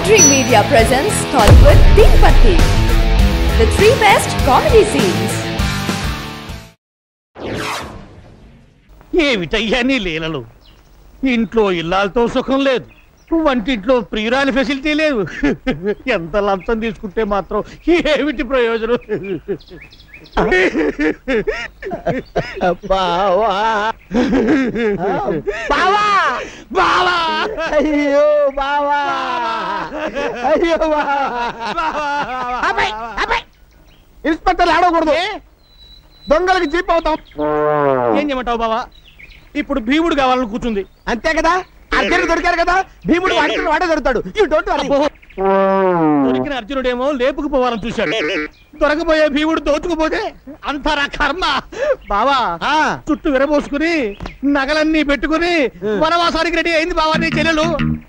Dream Media presents Tollywood Deepati. The three best comedy scenes. ఏమిటయ్యా నీ లీలలు ఇంట్లో ఇల్లాలతో సుఖం లేదు వంటింట్లో ప్రియురాలి ఫెసిలిటీ లేదు ఎంత లంచం తీసుకుంటే మాత్రం ఏమిటి ప్రయోజనం బావా బావా బావా అయ్యో బావా అయ్యో బావా అబ్బాయి, అబ్బాయి. ఇన్స్పెక్టర్ ఆడకూడదు దొంగలకి జీప్ అవుతాం ఏం చేయమంటావు బావా ఇప్పుడు భీముడు కావాలని కూర్చుంది అంతే కదా అర్జునుడు దొరికారు కదా భీముడు వాడి వాడే దొరుకుతాడు యూ డోంట్ వరీ అబ్బో. దొరికిన అర్జునుడేమో లేపుకుపోవాలని చూశాడు దొరకపోయే భీముడు దోచుకుపోతే అంతరా కర్మ బావా చుట్టూ విరబోసుకుని నగలన్నీ పెట్టుకుని వనవాసానికి రెడీ అయింది బావా నీ చెల్లెలు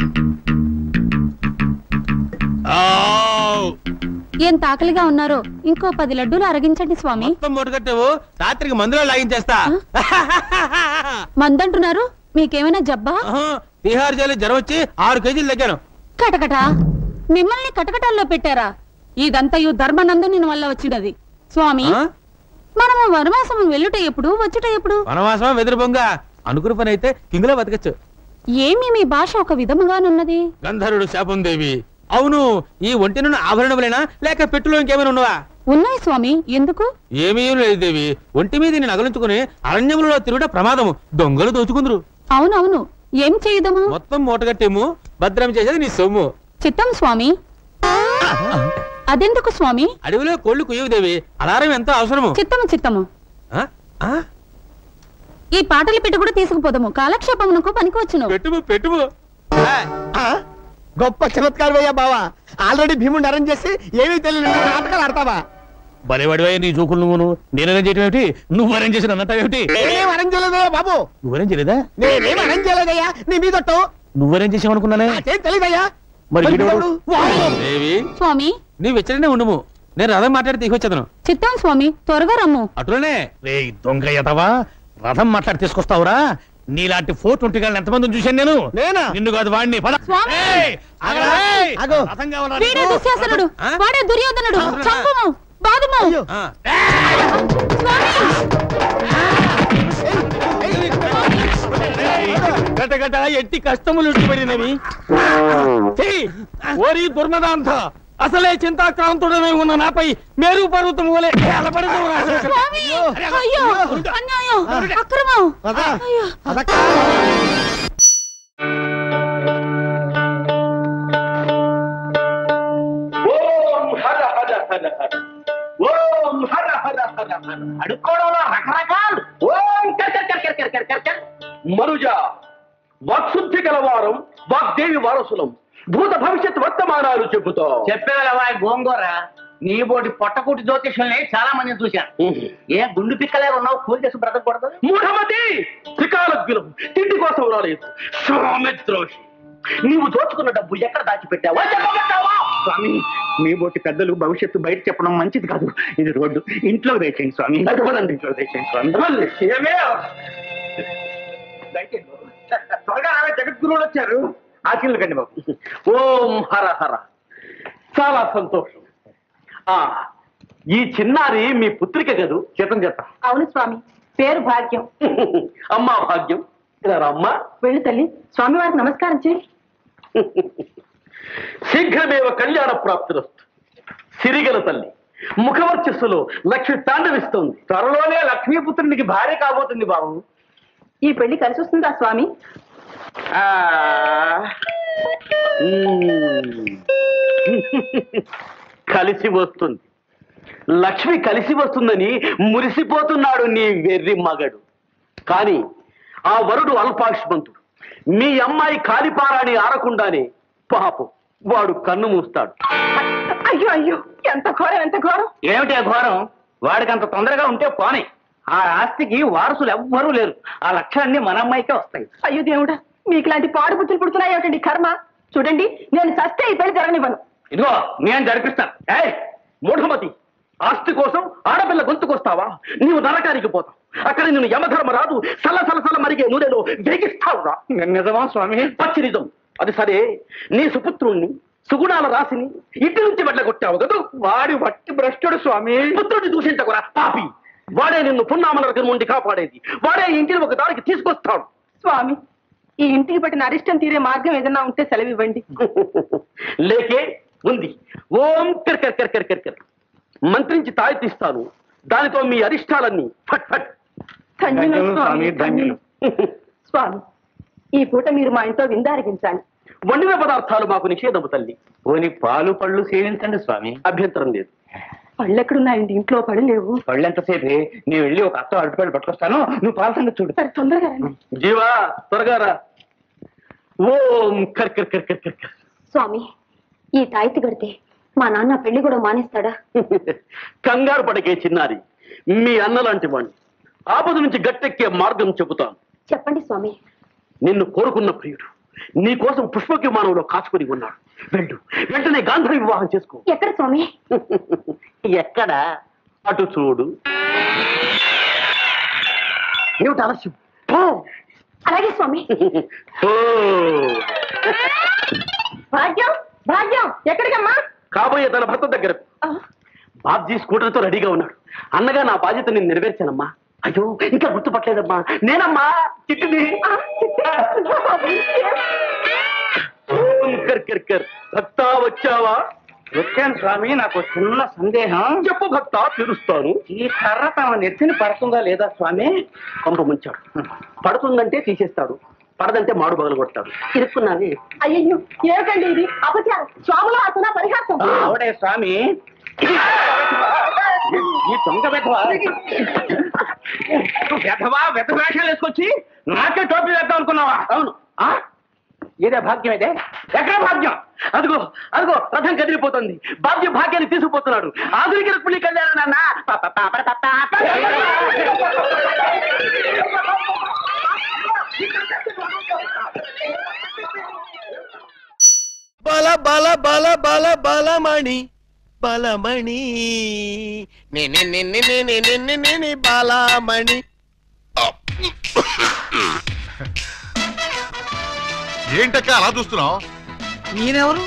ఎంత ఆకలిగా ఉన్నారో ఇంకో పది లడ్డూలు అరగించండి స్వామి మొత్తం మూటగట్టేవు రాత్రికి మందులో లాగించేస్తా మందంటున్నారు మీకేమైనా జబ్బా ఆహా, బీహార్ జైలు జ్వరం వచ్చి ఆరు కేజీలు తగ్గాను కటకట మిమ్మల్ని కటకటాల్లో పెట్టారా ఇదంతయు ధర్మనందుని వల్ల వచ్చినది స్వామి ఆ? మనము వనవాసము వెళ్ళుట ఎప్పుడు వచ్చుట ఎప్పుడు వనవాసం వెదురు బొంగ అనుకున్న పని అయితే కింగులో బతకచ్చు ఏమి మీ భాష ఒక విధముగానున్నది గంధర్వుడు శాపం దేవి అవును ఈ ఒంటి నుండి ఆభరణములేనా లేక పెట్టులో ఇంకేమైనా ఉన్నవా ఉన్నాయి స్వామి ఎందుకు ఏమీ లేదు దేవి ఒంటి మీద నేను నగలుంచుకుని అరణ్యములలో తిరుగుట ప్రమాదము దొంగలు దోచుకుందరు అవునవును ఏం చేయదము మొత్తం మూటగట్టేము భద్రం చేసేది నీ సొమ్ము చిత్తం స్వామి అదెందుకు స్వామి అడవిలో కోళ్లు కుయ్యవు దేవి అలారం ఎంతో అవసరము చిత్తము చిత్తము ఆ? ఆ? ఈ పాటలు పెట్టి కూడా తీసుకుపోదాము కాలక్షేపమునకు పనికొచ్చును పెట్టుము పెట్టుము ఆ? గొప్ప చమత్కారం అయ్యా బావా ఆల్రెడీ భీముడిని అరేంజ్ చేసి ఏమీ తెలియదు నువ్వు నాటకాలు ఆడతావా బలేవాడివే నీ చూకులు నువ్వును నేనేం చేయటం ఏమిటి నువ్వు అరేంజ్ చేసిన అన్నట్టు నేనేం అరేంజ్ చేయలేదయ్యా బాబు నువ్వు అరేంజ్ చేయలేదా నేనేం అరేంజ్ చేయలేదయ్యా నీ మీదొట్టు నువ్వు అరేంజ్ చేసావు అనుకున్నానే నాకేం తెలియదయ్యా మరి మరి వీడెవడు? వీడెవడు? దేవి స్వామి నీవు ఇచ్చడనే ఉండుము నేను రథం మాట్లాడి తీసుకొచ్చేదను చిత్తం స్వామి త్వరగా రమ్ము అటులోనే రే దొంగ ఎదవా రథం మాట్లాడి తీసుకొస్తావురా నీలాంటి ఫోర్ ట్వంటీ గాలను ఎంతమందిని చూశాను నేను నేనా? నిన్ను కాదు వాడిని పద స్వామి! ఏయ్, ఆగరా, ఏయ్, ఆగు. రథం కావాలా వీడే నీకు? దుశ్శాసనుడు ఆ? వాడే దుర్యోధనుడు చంపుము బాదుము అయ్యో. ఆ, గట గట ఎట్టి కష్టములు పడినవి ఓరి దుర్మదాంత అసలే చింతాక్రాంతుడనే ఉన్న నాపై మేరు పర్వతం వలె అలపడదు స్వామి అయ్యో అన్యాయం అక్రమం పద. అయ్యో అదక్క. ఓం హర హర హర హర ఓం హర హర హర హర అడుక్కోవడంలో రకరకాలు ఓం కర్ కర్ కర్ కర్ కర్ కర్ కర్ కర్ మనుజ వాక్శుద్ధి గలవారం వాగ్దేవి వారసులం భూత భవిష్యత్ వర్తమానాలు చెబుతా చెప్పేవా గోంగూర నీ బోటి పొట్టకూటి జ్యోతిషుల్ని చాలా మందిని చూశాను ఏ గుండు పిక్కలే ఉన్నావు కూలి చేసి బ్రతకూడదు మూఢమతి త్రికాలగ్గులం తిండి కోసం రాలేదు స్వామిద్రోషి నీవు దోచుకున్న డబ్బు ఎక్కడ దాచిపెట్టావా చెప్పబెట్టావా స్వామి మీ బోటి పెద్దలు భవిష్యత్తు బయట చెప్పడం మంచిది కాదు ఇది రోడ్డు ఇంట్లో వేసేయండి స్వామి నడవదండి. ఇంట్లో వేసేయండి స్వామి మళ్ళీ ఏమే దయచేయండి బాబు. త్వరగా రావే, జగద్గురువులు వచ్చారు ఆశీర్లు కండి బాబు ఓం హర హర చాలా సంతోషం ఆ ఈ చిన్నారి మీ పుత్రిక కదూ చేతం చేత అవును స్వామి పేరు భాగ్యం అమ్మా భాగ్యం ఇలా అమ్మా వెళ్ళు తల్లి స్వామివారికి నమస్కారం చేయి శీఘ్రమేవ కళ్యాణ ప్రాప్తిరస్తు సిరిగల తల్లి ముఖవర్చస్సులో లక్ష్మి తాండవిస్తోంది త్వరలోనే లక్ష్మీపుత్రునికి భార్య కాబోతుంది బాబు ఈ పెళ్లి కలిసి వస్తుందా స్వామి ఆ, మ్మ్. కలిసి వస్తుంది లక్ష్మి కలిసి వస్తుందని మురిసిపోతున్నాడు నీ వెర్రి మగడు కానీ ఆ వరుడు అల్పాయుష్మంతుడు మీ అమ్మాయి కాలిపారాని ఆరకుండానే పాపం వాడు కన్ను మూస్తాడు అయ్యో అయ్యో ఎంత ఘోరం ఎంత ఘోరం ఏమిటి ఆ ఘోరం వాడికి అంత తొందరగా ఉంటే పోనీ ఆ ఆస్తికి వారసులు ఎవ్వరూ లేరు ఆ లక్ష్యాన్ని మన అమ్మాయికే వస్తాయి అయ్యో దేవుడా మీకు ఇలాంటి పాడు బుద్ధులు పుడుతున్నాయి ఏమిటండి కర్మ చూడండి నేను సస్తే ఈ పెళ్లి జరగనివ్వను ఇదిగో నేను జరిపిస్తాను ఏయ్ మూఢమతి ఆస్తి కోసం ఆడపిల్ల గొంతుకొస్తావా నీవు నరకానికి పోతావు అక్కడ నిన్ను యమధర్మరాజు సల్ల సల సల మరిగే నూనెలో వేగిస్తావురా నిజమా స్వామి పచ్చి నిజం అది సరే నీ సుపుత్రుణ్ణి సుగుణాల రాశిని ఇంటి నుంచి వెళ్ళగొట్టావు కదా వాడి వట్టి భ్రష్టుడు స్వామి పుత్రుడిని దూషించకురా పాపి వాడే నిన్ను పున్నామల నుండి కాపాడేది వాడే ఈ ఇంటిని ఒక దానికి తీసుకొస్తాడు స్వామి ఈ ఇంటికి పట్టిన అరిష్టం తీరే మార్గం ఏదైనా ఉంటే సెలవివ్వండి లేకే ఉంది ఓం కర్ కర్ కర్ కర్ కర్ కర్ మంత్రించి తాయి తీస్తాను దానితో మీ అరిష్టాలన్నీ ఫట్ ఫట్ ధన్యులు స్వామి ధన్యులు స్వామి ఈ పూట మీరు మా ఇంట్లో విందారగించాలి వండిన పదార్థాలు మాకు నిషేధము తల్లి పోని పాలు పళ్ళు సేవించండి స్వామి అభ్యంతరం లేదు పళ్ళు ఎక్కడున్నాయండి ఇంట్లో పడి లేవు పళ్ళు ఎంతసేపే నేను వెళ్ళి ఒక అత్త అరటిపళ్ళు పట్టుకొస్తాను నువ్వు పాల సంగతి చూడు సరే తొందరగా రండి జీవా త్వరగా రా ఓం కర్ కర్ కర్ కర్ కర్ కర్ స్వామి ఈ తాయితీ కడితే మా నాన్న పెళ్లి కూడా మానేస్తాడా కంగారు పడకే చిన్నారి మీ అన్న లాంటి వాణ్ణి ఆపద నుంచి గట్టెక్కే మార్గం చెబుతాను చెప్పండి స్వామి నిన్ను కోరుకున్న ప్రియుడు నీ కోసం పుష్పక విమానంలో కాచుకుని ఉన్నాడు వెళ్ళు వెంటనే గాంధీ వివాహం చేసుకో ఎక్కడ స్వామి ఎక్కడ అటు చూడు ఏమిటి ఆలస్యం పో. అలాగే స్వామి పో. భాగ్యం భాగ్యం ఎక్కడికమ్మా కాబోయే తన భర్త దగ్గర ఆ, బాబ్జీ స్కూటర్తో రెడీగా ఉన్నాడు అన్నగా నా బాధ్యత నేను నెరవేర్చానమ్మా అయ్యో ఇంకా గుర్తుపట్టలేదమ్మా నేనమ్మా చిట్టుని ఓం కర్ కర్ కర్ భక్తా వచ్చావా వచ్చాను స్వామి నాకు ఒక చిన్న సందేహం చెప్పు భక్త తీరుస్తాను ఈ కర్ర తమ నెత్తిని పడుతుందా లేదా స్వామి కొంప ముంచాడు పడుతుందంటే తీసేస్తాడు పడదంటే మాడు బగలు కొడతాడు ఇరుక్కున్నాను అయ్యయ్యో ఏమిటండి ఇది అపచారం స్వాముల అతన పరిహాసం ఆవిడే స్వామి ఈ దొంగ వెధవా వెధవా వెధ వేషాలు వేసుకొచ్చి నాకే టోపీ వేద్దాం అనుకున్నావా అవును ఆ? ఇదే భాగ్యం ఇదే ఎక్కడ భాగ్యం అదిగో అదిగో రథం కదిలిపోతుంది బాబ్జీ భాగ్యాన్ని తీసుకుపోతున్నాడు ఆధునిక రుక్మిణి కళ్యాణ నాన్న ప, ప, ప, ప, ప, ప, ప. బల బల బల బల బలమణి బలమణి నిని నిని నిని నిని నిని బలమణి ఏంటక్క అలా చూస్తున్నావు నేనెవరు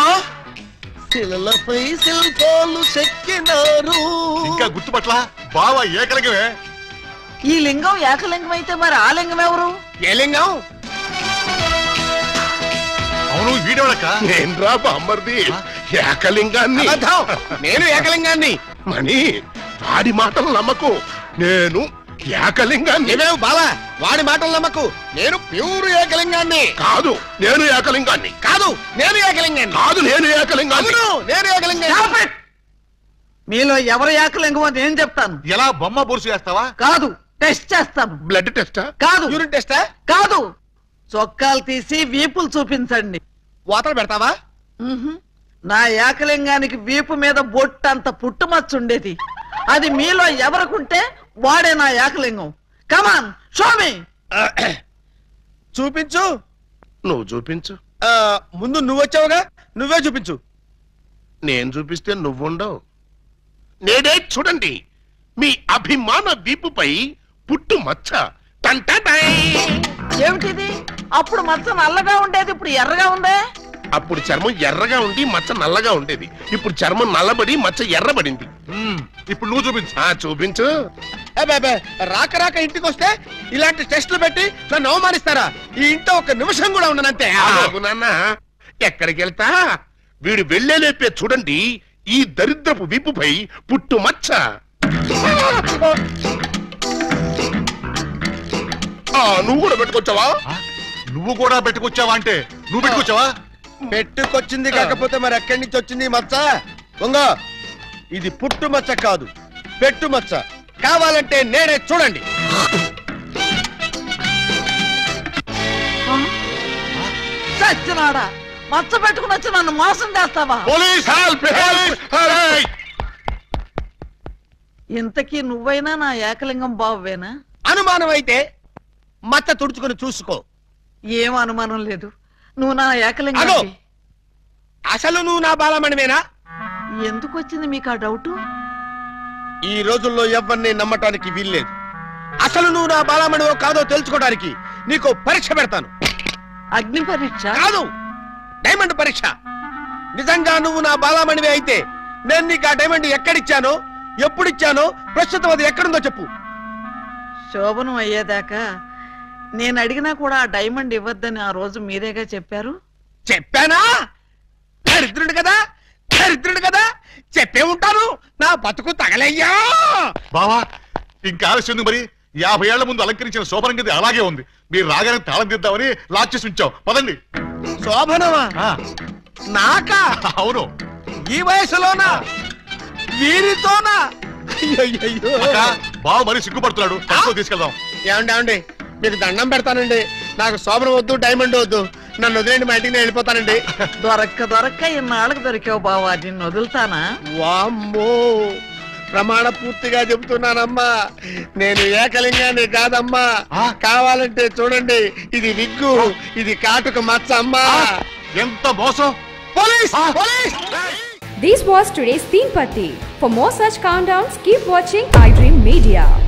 శిలలపై శిల్పాలు చెక్కినారు ఇంకా గుర్తుపట్ల బావ ఏకలింగమే ఈ లింగం ఏకలింగం అయితే మరి ఆ లింగం ఎవరు ఏ లింగం అవును వీడెవడక్క నేను రా బామ్మర్ది ఏకలింగాన్ని అబద్ధం. నేను ఏకలింగాన్ని మణి వాడి మాటలు నమ్మకు నేను ఏకలింగాన్ని నీవేవు బాల వాడి మాటలు నమ్మకు నేను ప్యూర్ ఏకలింగాన్ని కాదు నేను ఏకలింగాన్ని కాదు నేను ఏకలింగాన్ని కాదు నేను ఏకలింగాన్ని అవును నేను ఏకలింగాన్ని మీలో ఎవరు ఏకలింగం అని నేను చెప్తాను ఎలా బొమ్మ బొరుసు వేస్తావా కాదు టెస్ట్ చేస్తాను బ్లడ్ టెస్టా కాదు యూరిన్ టెస్టా కాదు చొక్కాలు తీసి వీపులు చూపించండి వాతలు పెడతావా మ్హూ. నా ఏకలింగానికి వీపు మీద బొట్టంత పుట్టుమచ్చ ఉండేది అది మీలో ఎవరికుంటే వాడే నా ఏకలింగం కమాన్ షోమి చూపించు నువ్వు చూపించు ఆ, ముందు నువ్వు వచ్చావుగా నువ్వే చూపించు నేను చూపిస్తే నువ్వుండవు నేడే చూడండి మీ అభిమాన వీపుపై పుట్టు మచ్చ టంటటై. ఏమిటిది అప్పుడు మచ్చ నల్లగా ఉండేది ఇప్పుడు ఎర్రగా ఉందే అప్పుడు చర్మం ఎర్రగా ఉండి మచ్చ నల్లగా ఉండేది ఇప్పుడు చర్మం నల్లబడి మచ్చ ఎర్రబడింది ఉమ్, ఇప్పుడు నువ్వు చూపించు ఆ చూపించు అబ్బే, అబ్బే, రాక రాక ఇంటికి వస్తే ఇలాంటి టెస్టులు పెట్టి నన్ను అవమానిస్తారా ఈ ఇంట్లో ఒక నిమిషం కూడా ఉండనంతే ఆగు నాన్న ఎక్కడికి వెళ్తా వీడు వెళ్ళే లేపే చూడండి ఈ దరిద్రపు వీపుపై పుట్టు మచ్చ ఆ, నువ్వు కూడా పెట్టుకొచ్చావా ఆ? నువ్వు కూడా పెట్టుకొచ్చావా అంటే నువ్వు పెట్టుకొచ్చావా పెట్టుకొచ్చింది కాకపోతే మరి ఎక్కడి నుంచి వచ్చింది ఈ మచ్చ దొంగ ఇది పుట్టు మచ్చ కాదు పెట్టు మచ్చ కావాలంటే నేనే చూడండి చచ్చినాడా మచ్చ పెట్టుకుని వచ్చి నన్ను మోసం చేస్తావా పోలీస్ Help, help, help. ఇంతకీ నువ్వైనా నా ఏకలింగం బావేనా అనుమానం అయితే మచ్చ తుడుచుకొని చూసుకో ఏం అనుమానం లేదు నువ్వు నా అగో! ఏకలింగం అసలు నువ్వు నా బాలమణివేనా ఎందుకు వచ్చింది మీకు ఆ డౌట్ ఈ రోజుల్లో ఎవరిని నమ్మటానికి వీల్లేదు అసలు నువ్వు నా బాలమణివో కాదో తెలుసుకోవడానికి నీకు పరీక్ష పెడతాను అగ్ని పరీక్ష కాదు డైమండ్ పరీక్ష నిజంగా నువ్వు నా బాలామణివి అయితే నేను నీకు ఆ డైమండ్ ఎక్కడిచ్చాను ఎప్పుడిచ్చాను ప్రస్తుతం అది ఎక్కడుందో చెప్పు శోభనం అయ్యేదాకా నేను అడిగినా కూడా ఆ డైమండ్ ఇవ్వద్దని ఆ రోజు మీరేగా చెప్పారు చెప్పానా దరిద్రుడు కదా దరిద్రుడు కదా చెప్పే ఉంటాను నా బతుకు తగలయ్యా బావా ఇంకా ఆలస్యం ఉంది మరి యాభై ఏళ్ల ముందు అలంకరించిన శోభనం గది అలాగే ఉంది మీరు రాగానే తాళం తీద్దామని లాక్ చేసి ఉంచాం పదండి శోభనమా నాకా అవును ఈ వయసులోనా వీరితోనా అయ్యయ్యో. అక్క, బావ మరీ సిగ్గుపడుతున్నాడు తక్కువ తీసుకెళ్దాం ఏమండి ఏమండి మీకు దండం పెడతానండి నాకు శోభనం వద్దు డైమండ్ వద్దు నన్ను వదిలేండి మా ఇంటికి నేను వెళ్ళిపోతానండి దొరక్క దొరక్క ఇన్నాళ్ళకి దొరికావు బావా నిన్ను వదులుతానా వామ్మో ప్రమాణ పూర్తిగా చెబుతున్నానమ్మా నేను ఏకలింగాన్ని కాదమ్మా కావాలంటే చూడండి ఇది విగ్గు ఇది కాటుక మచ్చ అమ్మా ఎంత మోసం police police This was today's Teen Patti. For more such countdowns, keep watching iDream Media.